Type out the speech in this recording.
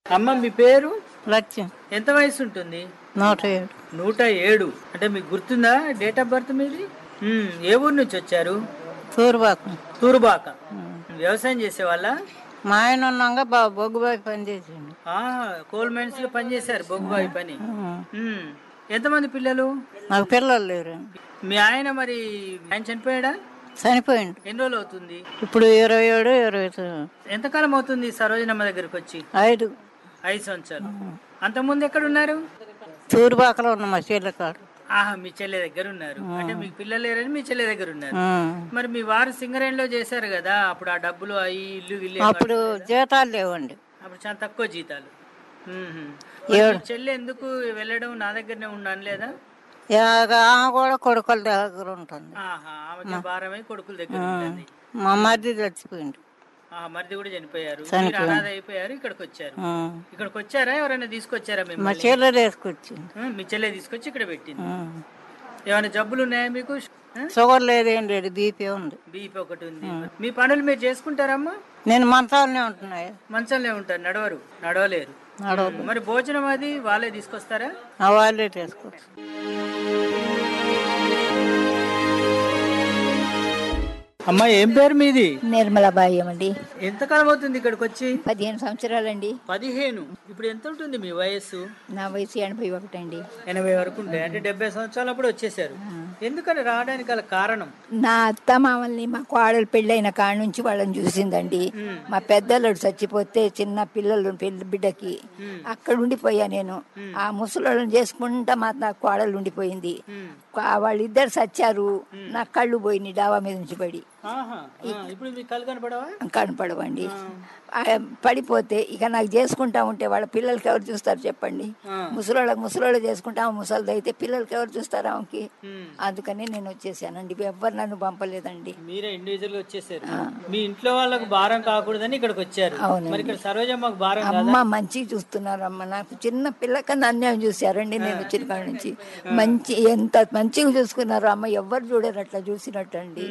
అమ్మ మీ పేరు లక్ష్యం ఎంత వయసు ఉంటుంది నూట ఏడు నూట ఏడు అంటే మీకు గుర్తుందా డేట్ ఆఫ్ బర్త్ మీది మ్మ్. ఏ ఊరు నుంచి వచ్చారు తూరుబాకం తూరుబాక వ్యవసాయం చేసేవాళ్ళ మా ఆయన ఉన్నాగా బా బొగ్గుబాయి పని చేసిండు కోల్ మైన్స్ లో పనిచేశారు బొగ్గుబాయి పని మ్మ్. ఎంతమంది పిల్లలు నాకు పిల్లలు లేరు మీ ఆయన మరి ఆయన చనిపోయాడా చనిపోయిండు ఎన్ని రోజులు అవుతుంది ఇప్పుడు ఇరవై ఏడు ఇరవై తొమ్మిది. ఎంతకాలం అవుతుంది సరోజనమ్మ దగ్గరికి వచ్చి ఐదు ఐదు సంవత్సరాలు అంతకుముందు ఎక్కడ ఉన్నారు తూరుబాకలో ఉన్న మా చెల్లె కాడు ఆహా మీ చెల్లె దగ్గర ఉన్నారు అంటే మీకు పిల్లలు లేరని మీ చెల్లె దగ్గర ఉన్నారు ఉమ్. మరి మీ వారు సింగరేణిలో చేశారు కదా అప్పుడు ఆ డబ్బులు అవి ఇల్లు ఇల్లు అప్పుడు జీతాలు లేవండి అప్పుడు చాలా తక్కువ జీతాలు మ్మ్హ్మ్. మరి మీ చెల్లె ఎందుకు వెళ్ళడం నా దగ్గరనే ఉన్నాను లేదా ఇక ఆమె కూడా కొడుకుల దగ్గర ఉంటుంది ఆహా ఆమెకి భారమై కొడుకుల దగ్గర ఉంటుంది మా మరిది చచ్చిపోయిండు ఆ మరిది కూడా చనిపోయారు మీరు అనాథ అయిపోయారు ఇక్కడికి వచ్చారు ఉమ్. ఇక్కడికి వచ్చారా ఎవరైనా తీసుకొచ్చారా మా మిమ్మల్ని చెల్లె వేసుకొచ్చింది ఆ, మీ చెల్లె తీసుకొచ్చి ఇక్కడ పెట్టింది ఉమ్. ఏమైనా జబ్బులు ఉన్నాయా మీకు ఆ? షుగర్ లేదేం లేదు బీపీ ఉంది బీపీ ఒకటి ఉంది మీ పనులు మీరు చేసుకుంటారమ్మా నేను మంచాలనే ఉంటున్నాయి మంచంలో ఉంటారు నడవరు నడవలేరు నడవదు మరి భోజనం అది వాళ్ళే తీసుకొస్తారా ఆ వాళ్ళే తీసుకోవచ్చు అమ్మా ఏం పేరు మీది నిర్మలబాయి అండి ఎంతకాలం అవుతుంది ఇక్కడికి వచ్చి పదిహేను సంవత్సరాలండి పదిహేను ఇప్పుడు ఎంత ఉంటుంది మీ వయస్సు నా వయసు ఎనభై ఒకటి అండి ఎనభై వరకు ఉంటాయి అంటే డెబ్బై సంవత్సరాలు అప్పుడు వచ్చేసారు ఎందుకని రావడానికి గల కారణం నా అత్త మామల్ని మా కోడలు పెళ్ళైన కాడ నుంచి వాళ్ళని చూసిందండి మా పెద్దలుడు చచ్చిపోతే చిన్న పిల్లలు పెళ్లి బిడ్డకి అక్కడ ఉండిపోయా నేను ఆ ముసలోళ్ళని చేసుకుంటా మా నా కోడలు ఉండిపోయింది ఆ వాళ్ళిద్దరు చచ్చారు నా కళ్ళు పోయినాయి డాబా మీద నుంచి పడి ఆహా ఆ, ఇప్పుడు మీకు కళ్ళు కనపడవా కనపడవండి ఆ, పడిపోతే ఇక నాకు చేసుకుంటా ఉంటే వాళ్ళ పిల్లలకి ఎవరు చూస్తారు చెప్పండి ముసలోళ్ళకి ముసలోళ్ళు చేసుకుంటా ఆమె ముసలిది అయితే పిల్లలకి ఎవరు చూస్తారు ఆమెకి అందుకని నేను వచ్చేసానండి ఎవ్వరు నన్ను పంపలేదండి మీరే ఇండివిజువల్ గా వచ్చేసారు మీ ఇంట్లో వాళ్ళకు భారం కాకూడదని ఇక్కడికి వచ్చారు అవునండి. మరి ఇక్కడ సరోజమ్మకు భారం కాదా అమ్మ మంచిగా చూస్తున్నారు అమ్మ నాకు చిన్న పిల్లకన్నా అన్యాయం చూశారండి నేను వచ్చిన కాడ నుంచి మంచి ఎంత మంచిగా చూసుకున్నారు అమ్మ ఎవ్వరు చూడరు అట్లా చూసినట్టు అండి